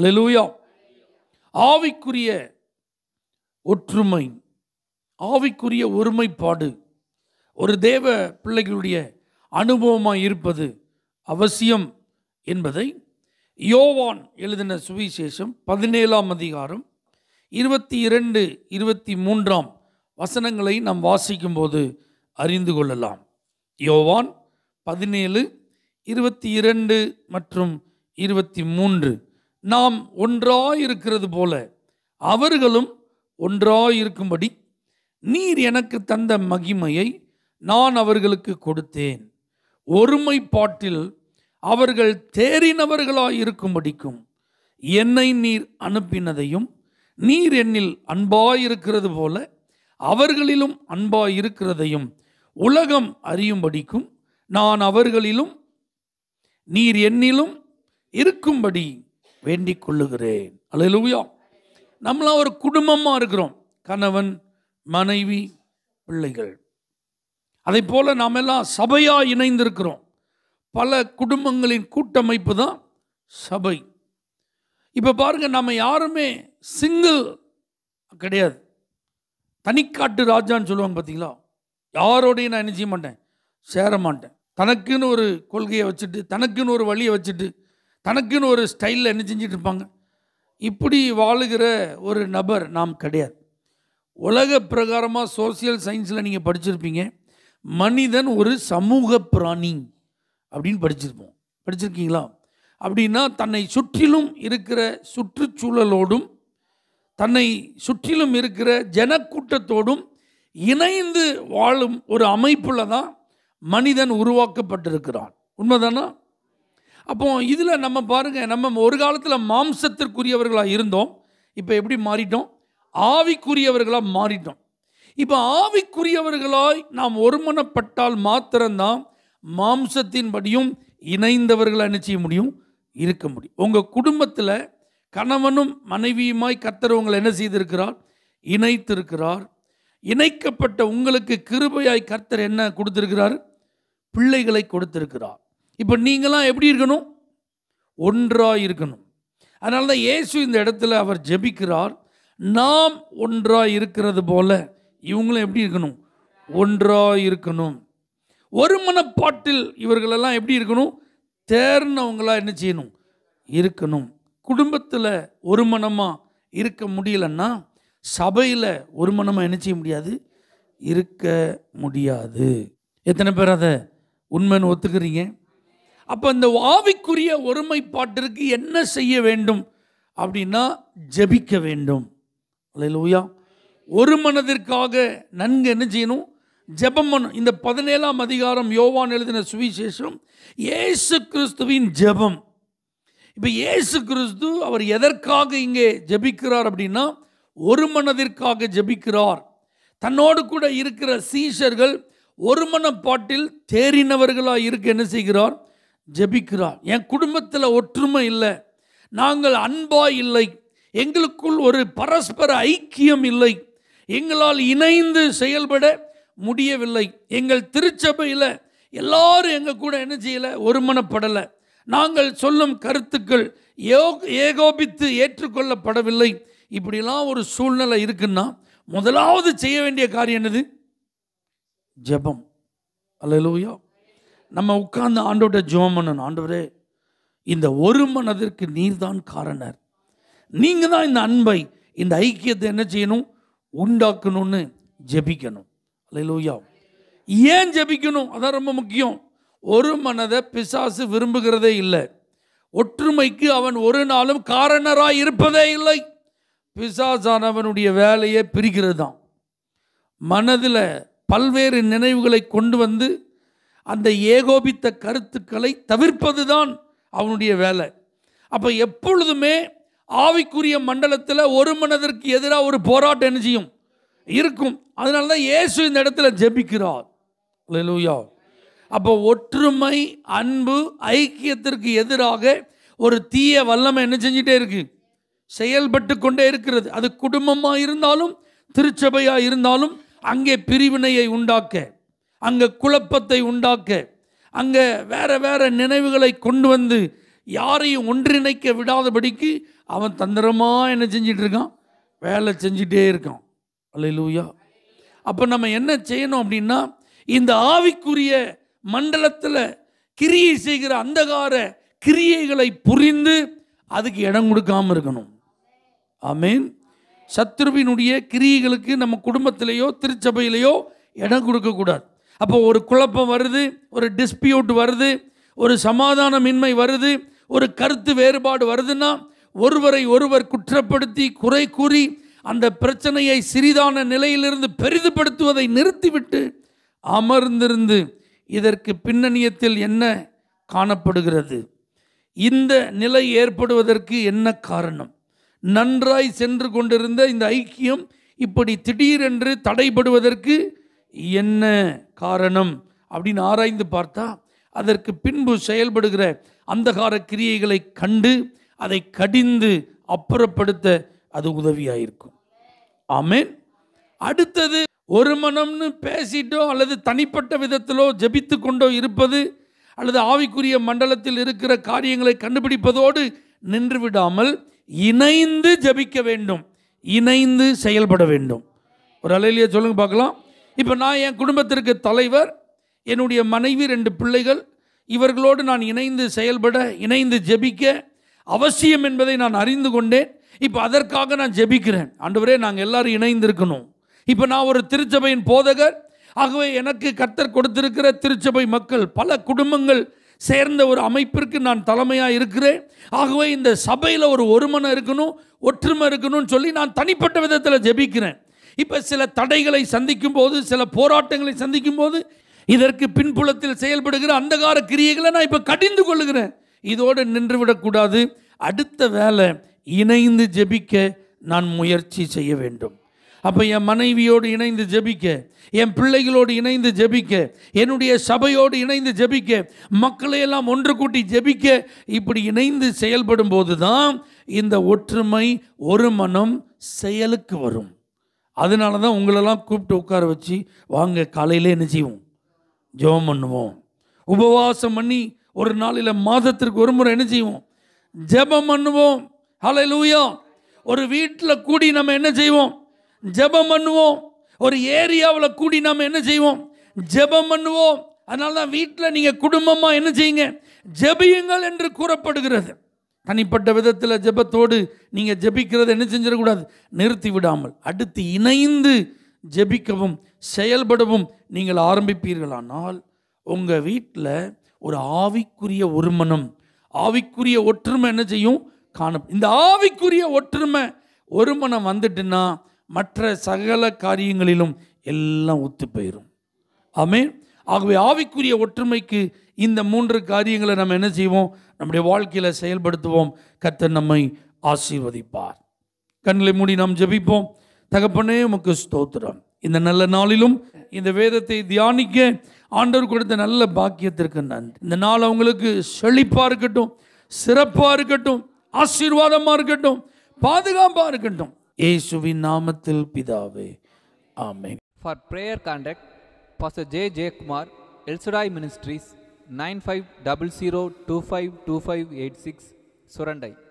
அல்லேலூயா ஆவிக்குரிய ஒற்றுமை ஆவிக்குரிய ஒருமைப்பாடு ஒரு தேவ பிள்ளைகளுடைய அனுபவமாக இருப்பது அவசியம் என்பதை யோவான் எழுதின சுவிசேஷம் பதினேழாம் அதிகாரம் இருபத்தி இரண்டு இருபத்தி மூன்றாம் வசனங்களை நாம் வாசிக்கும்போது அறிந்து கொள்ளலாம் யோவான் பதினேழு இருபத்தி இரண்டு மற்றும் இருபத்தி மூன்று நாம் ஒன்றாயிருக்கிறது போல அவர்களும் ஒன்றாயிருக்கும்படி நீர் எனக்கு தந்த மகிமையை நான் அவர்களுக்கு கொடுத்தேன் ஒருமைப்பாட்டில் அவர்கள் தேறினவர்களாய் இருக்கும்படிக்கும் என்னை நீர் அனுப்பினதையும் நீர் என்னில் அன்பாயிருக்கிறது போல அவர்களிலும் அன்பாயிருக்கிறதையும் உலகம் அறியும்படிக்கும் நான் அவர்களிலும் நீர் என்னிலும் இருக்கும்படி வேண்டிக் கொள்ளுகிறேன் அல்லேலூயா நம்மளாம் ஒரு குடும்பமாக இருக்கிறோம் கணவன் மனைவி பிள்ளைகள் அதை போல நாம் எல்லாம் சபையாக இணைந்திருக்கிறோம் பல குடும்பங்களின் கூட்டமைப்பு தான் சபை இப்போ பாருங்க நம்ம யாருமே சிங்கிள் கிடையாது தனிக்காட்டு ராஜான்னு சொல்லுவாங்க பார்த்தீங்களா யாரோடையும் நான் என்ன செய்ய மாட்டேன் சேர மாட்டேன் தனக்குன்னு ஒரு கொள்கையை வச்சுட்டு தனக்குன்னு ஒரு வழியை வச்சுட்டு தனக்குன்னு ஒரு ஸ்டைலில் என்ன செஞ்சுட்டு இருப்பாங்க இப்படி வாழுகிற ஒரு நபர் நாம் கிடையாது உலக பிரகாரமாக சோசியல் சயின்ஸில் நீங்கள் படிச்சிருப்பீங்க மனிதன் ஒரு சமூக பிராணி அப்படின்னு படிச்சிருப்போம் படிச்சிருக்கீங்களா அப்படின்னா தன்னை சுற்றிலும் இருக்கிற சுற்றுச்சூழலோடும் தன்னை சுற்றிலும் இருக்கிற ஜனக்கூட்டத்தோடும் இணைந்து வாழும் ஒரு அமைப்பில் தான் மனிதன் உருவாக்கப்பட்டிருக்கிறான் உண்மைதானா அப்போ இதில் நம்ம பாருங்க நம்ம ஒரு காலத்தில் மாம்சத்திற்குரியவர்களாக இருந்தோம் இப்போ எப்படி மாறிட்டோம் ஆவிக்குரியவர்களாக மாறிட்டோம் இப்போ ஆவிக்குரியவர்களாய் நாம் ஒருமனப்பட்டால் மாத்திரம்தான் மாம்சத்தின்படியும் இணைந்தவர்களாக என்ன செய்ய முடியும் இருக்க முடியும் உங்கள் குடும்பத்தில் கணவனும் மனைவியுமாய் கர்த்தர் உங்களை என்ன செய்திருக்கிறார் இணைத்திருக்கிறார் இணைக்கப்பட்ட உங்களுக்கு கிருபையாய் கர்த்தர் என்ன கொடுத்திருக்கிறார் பிள்ளைகளை கொடுத்திருக்கிறார் இப்போ நீங்களாம் எப்படி இருக்கணும் ஒன்றாய் இருக்கணும் அதனால தான் இயேசு இந்த இடத்துல அவர் ஜெபிக்கிறார் நாம் ஒன்றாய் இருக்கிறது போல இவங்களும் எப்படி இருக்கணும் ஒன்றாய் இருக்கணும் ஒரு மனப்பாட்டில் இவர்களெல்லாம் எப்படி இருக்கணும் தேர்னவங்களா என்ன செய்யணும் இருக்கணும் குடும்பத்தில் ஒரு மனமாக இருக்க முடியலன்னா சபையில் ஒரு மனமாக என்ன செய்ய முடியாது இருக்க முடியாது எத்தனை பேர் அதை உண்மைன்னு ஒத்துக்கிறீங்க அப்போ இந்த ஆவிக்குரிய ஒருமைப்பாட்டிற்கு என்ன செய்ய வேண்டும் அப்படின்னா ஜெபிக்க வேண்டும் அல்லேலூயா ஒரு மனதிற்காக நன்கு என்ன செய்யணும் ஜெபம் பண்ணணும் இந்த பதினேழாம் அதிகாரம் யோவான் எழுதின சுவிசேஷம் இயேசு கிறிஸ்துவின் ஜெபம் இப்போ இயேசு கிறிஸ்து அவர் எதற்காக இங்கே ஜெபிக்கிறார் அப்படின்னா ஒரு மனதிற்காக ஜெபிக்கிறார் தன்னோடு கூட இருக்கிற சீஷர்கள் ஒரு மனப்பாட்டில் தேறினவர்களாக இருக்க என்ன செய்கிறார் ஜெபிக்கிறார் என் குடும்பத்தில் ஒற்றுமை இல்லை நாங்கள் அன்பாய் இல்லை எங்களுக்குள் ஒரு பரஸ்பர ஐக்கியம் இல்லை எங்களால் இணைந்து செயல்பட முடியவில்லை எங்கள் திருச்சபையில் எல்லாரும் எங்கள் கூட என்ன செய்யலை ஒருமனப்படலை நாங்கள் சொல்லும் கருத்துக்கள் யோக ஏகோபித்து ஏற்றுக்கொள்ளப்படவில்லை இப்படிலாம் ஒரு சூழ்நிலை இருக்குன்னா முதலாவது செய்ய வேண்டிய காரியம் என்னது ஜெபம் அல்லேலூயா நம்ம உட்கார்ந்து ஆண்டோட ஜெபம் பண்ணணும் ஆண்டவரே இந்த ஒரு மனதிற்கு நீர்தான் காரணர் நீங்க தான் இந்த அன்பை இந்த ஐக்கியத்தை என்ன செய்யணும் உண்டாக்கணும்னு ஜெபிக்கணும் அல்லேலூயா ஏன் ஜெபிக்கணும் அதான் ரொம்ப முக்கியம் ஒரு மனதை பிசாசு விரும்புகிறதே இல்லை ஒற்றுமைக்கு அவன் ஒரு நாளும் காரணராய் இருப்பதே இல்லை பிசாசானவனுடைய வேலையை பிரிக்கிறது தான் மனதில் பல்வேறு நினைவுகளை கொண்டு வந்து அந்த ஏகோபித்த கருத்துக்களை தவிர்ப்பது தான் அவனுடைய வேலை அப்போ எப்பொழுதுமே ஆவிக்குரிய மண்டலத்தில் ஒரு மனதிற்கு எதிராக ஒரு போராட்டம் என்ன செய்யும் இருக்கும் அதனால தான் இயேசு இந்த இடத்துல ஜெபிக்கிறார் அல்லேலூயா அப்போ ஒற்றுமை அன்பு ஐக்கியத்திற்கு எதிராக ஒரு தீய வல்லமை என்ன செஞ்சிட்டே இருக்கு செயல்பட்டு கொண்டே இருக்கிறது அது குடும்பமாக இருந்தாலும் திருச்சபையாக இருந்தாலும் அங்கே பிரிவினையை உண்டாக்க அங்கே குழப்பத்தை உண்டாக்க அங்கே வேற வேற நினைவுகளை கொண்டு வந்து யாரையும் ஒன்றிணைக்க விடாதபடிக்கு அவன் தந்திரமாக என்ன செஞ்சிட்டு இருக்கான் வேலை செஞ்சிட்டே இருக்கான் அல்லேலூயா அப்போ நம்ம என்ன செய்யணும் அப்படின்னா இந்த ஆவிக்குரிய மண்டலத்தில் கிரியை செய்கிற அந்தகார கிரியைகளை புரிந்து அதுக்கு இடம் கொடுக்காம இருக்கணும் ஆமேன் சத்ருவினுடைய கிரியைகளுக்கு நம்ம குடும்பத்திலேயோ திருச்சபையிலேயோ இடம் கொடுக்கக்கூடாது அப்போ ஒரு குழப்பம் வருது ஒரு டிஸ்பியூட் வருது ஒரு சமாதானமின்மை வருது ஒரு கருத்து வேறுபாடு வருதுன்னா ஒருவரை ஒருவர் குற்றப்படுத்தி குறை கூறி அந்த பிரச்சனையை சிறிதான நிலையிலிருந்து பெரிதுபடுத்துவதை நிறுத்திவிட்டு அமர்ந்திருந்து இதற்கு பின்னணியத்தில் என்ன காணப்படுகிறது இந்த நிலை ஏற்படுவதற்கு என்ன காரணம் நன்றாய் சென்று கொண்டிருந்த இந்த ஐக்கியம் இப்படி திடீரென்று தடைபடுவதற்கு என்ன காரணம் அப்படின்னு ஆராய்ந்து பார்த்தா அதற்கு பின்பு செயல்படுகிற அந்தகார கிரியைகளை கண்டு அதை கடிந்து அப்புறப்படுத்த அது உதவியாயிருக்கும் ஆமென் அடுத்தது ஒரு மனம்னு பேசிட்டோ அல்லது தனிப்பட்ட விதத்திலோ ஜெபித்து கொண்டோ இருப்பது அல்லது ஆவிக்குரிய மண்டலத்தில் இருக்கிற காரியங்களை கண்டுபிடிப்பதோடு நின்று விடாமல் இணைந்து ஜெபிக்க வேண்டும் இணைந்து செயல்பட வேண்டும் ஒரு அலையிலேயே சொல்லுங்க பார்க்கலாம் இப்போ நான் என் குடும்பத்திற்கு தலைவர் என்னுடைய மனைவி ரெண்டு பிள்ளைகள் இவர்களோடு நான் இணைந்து செயல்பட இணைந்து ஜெபிக்க அவசியம் என்பதை நான் அறிந்து கொண்டேன் இப்போ அதற்காக நான் ஜெபிக்கிறேன் ஆண்டவரே நாங்கள் எல்லாரும் இணைந்து இருக்கணும் இப்போ நான் ஒரு திருச்சபையின் போதகர் ஆகவே எனக்கு கர்த்தர் கொடுத்திருக்கிற திருச்சபை மக்கள் பல குடும்பங்கள் சேர்ந்த ஒரு அமைப்பிற்கு நான் தலைமையாக இருக்கிறேன் ஆகவே இந்த சபையில் ஒரு ஒருமனம் இருக்கணும் ஒற்றுமை இருக்கணும்னு சொல்லி நான் தனிப்பட்ட விதத்தில் ஜெபிக்கிறேன் இப்போ சில தடைகளை சந்திக்கும் போது சில போராட்டங்களை சந்திக்கும் போது இதற்கு பின்புலத்தில் செயல்படுகிற அந்தகார கிரியைகளை நான் இப்போ கடிந்து கொள்ளுகிறேன் இதோடு நின்று விடக்கூடாது அடுத்த வேலை இணைந்து ஜெபிக்க நான் முயற்சி செய்ய வேண்டும் அப்போ என் மனைவியோடு இணைந்து ஜெபிக்க என் பிள்ளைகளோடு இணைந்து ஜெபிக்க என்னுடைய சபையோடு இணைந்து ஜெபிக்க மக்களையெல்லாம் ஒன்று கூட்டி ஜெபிக்க இப்படி இணைந்து செயல்படும் போது தான் இந்த ஒற்றுமை ஒரு மனம் செயலுக்கு வரும் அதனால தான் உங்களெல்லாம் கூப்பிட்டு உட்கார வச்சு வாங்க காலையில் என்ன செய்வோம் ஜெபம் பண்ணுவோம் உபவாசம் பண்ணி ஒரு நாளில் மாதத்திற்கு ஒரு முறை என்ன செய்வோம் ஜெபம் பண்ணுவோம் ஹalleluya ஒரு வீட்டில் கூடி நம்ம என்ன செய்வோம் ஜெபம் பண்ணுவோம் ஒரு ஏரியாவில் கூடி நம்ம என்ன செய்வோம் ஜெபம் பண்ணுவோம் அதனால தான் வீட்டில் நீங்கள் குடும்பமாக என்ன செய்யுங்க ஜெபியுங்கள் என்று கூறப்படுகிறது தனிப்பட்ட விதத்தில் ஜெபத்தோடு நீங்கள் ஜெபிக்கிறத என்ன செஞ்சிடக்கூடாது நிறுத்தி விடாமல் அடுத்து இணைந்து ஜெபிக்கவும் செயல்படவும் நீங்கள் ஆரம்பிப்பீர்களானால் உங்கள் வீட்டில் ஒரு ஆவிக்குரிய ஒருமனம் ஆவிக்குரிய ஒற்றுமை என்ன செய்யும் காண இந்த ஆவிக்குரிய ஒற்றுமை ஒருமனம் வந்துட்டுன்னா மற்ற சகல காரியங்களிலும் எல்லாம் ஒத்து போயிடும் ஆமென் ஆகவே ஆவிக்குரிய ஒற்றுமைக்கு இந்த மூன்று காரியங்களை நம்ம என்ன செய்வோம் நம்முடைய வாழ்க்கையில் செயல்படுத்துவோம் கர்த்தர் நம்மை ஆசீர்வதிப்பார் கண்களை மூடி நாம் ஜெபிப்போம் தகப்பனே உமக்கு ஸ்தோத்திரம் இந்த நல்ல நாளிலும் இந்த வேதத்தை தியானிக்க ஆண்டவர் கொடுத்த நல்ல பாக்கியத்திற்கு நன்றி இந்த நாள் அவங்களுக்கு செழிப்பாக இருக்கட்டும் சிறப்பாக இருக்கட்டும் ஆசீர்வாதமாக இருக்கட்டும் பாதுகாப்பாக இருக்கட்டும் இயேசுவின் நாமத்தில் பிதாவே ஆமென் For prayer contact, Pastor J. J. Kumar, El Shaddai Ministries, 9500252586, Surandai.